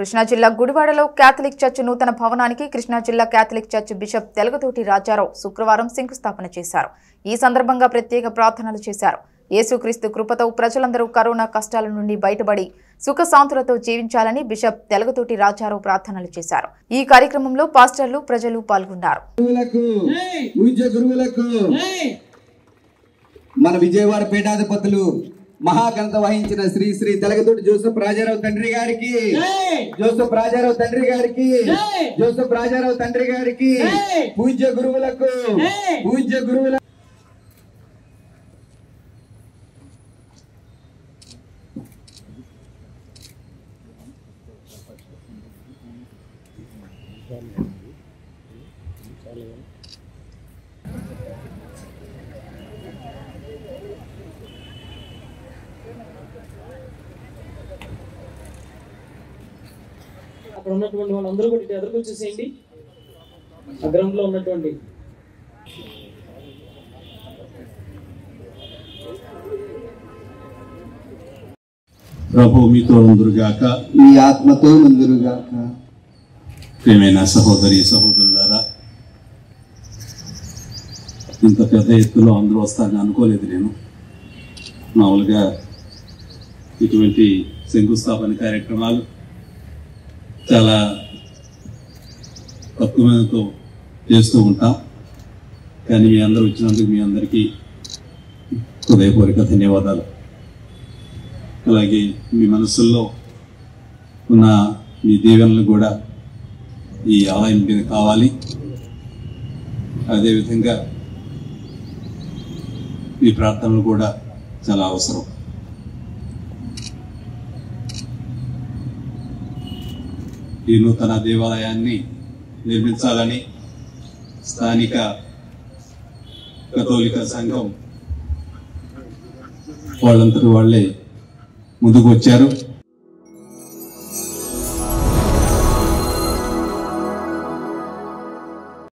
కృష్ణా జిల్లా గుడివాడలో Catholic church నూతన భవనానికి కృష్ణా జిల్లా Catholic church bishop Telagathoti Rajarao శుక్రవారం శంకుస్థాపన చేశారు ఈ సందర్భంగా ప్రత్యేక ప్రార్థనలు చేశారు యేసుక్రీస్తు కృపతో ప్రజలందరూ కరోనా కష్టాల నుండి బయటపడి సుఖశాంతులతో జీవించాలని బిషప్ తెలగతోటి రాజారావు ప్రార్థనలు చేశారు ఈ కార్యక్రమంలో పాస్టర్లు ప్రజలు పాల్గొన్నారు గురువులకు పూజ్య గురువులకు మన విజయవాడ పీఠాధిపతులు మహాఘనత వహించిన శ్రీ శ్రీ తెలగతోటి జోసఫ్ రాజారావు తండ్రి గారికి జోసఫ్ రాజారావు తండ్రి గారికి జోసఫ్ రాజారావు తండ్రి గారికి పూజ్య గురువులకు పూజ్య గురువుల అక్కడ ఉన్నటువంటి వాళ్ళందరూ కూడా ఇటు ఎదురుకు వచ్చేసేయండి ఆ గ్రౌండ్ లో ఉన్నటువంటి ప్రభు మీతో ఉందురుగాక మీ ఆత్మతో ముందురుగాక ప్రియమైన సహోదరి సహోదరులారా ఇంత పెద్ద ఎత్తులో అందరూ వస్తారని అనుకోలేదు నేను మామూలుగా ఇటువంటి శంకుస్థాపన కార్యక్రమాలు చాలా తక్కువ మందితో చేస్తూ ఉంటాం కానీ మీ అందరూ వచ్చినందుకు మీ అందరికీ హృదయపూర్వక ధన్యవాదాలు అలాగే మీ మనసుల్లో ఉన్న మీ దీవెనలు కూడా ఈ ఆలయం మీద కావాలి అదేవిధంగా మీ ప్రార్థనలు కూడా చాలా అవసరం ఈ నూతన దేవాలయాన్ని నిర్మించాలని స్థానిక కథోలిక సంఘం వాళ్ళంతటి వాళ్ళే ముందుకు వచ్చారు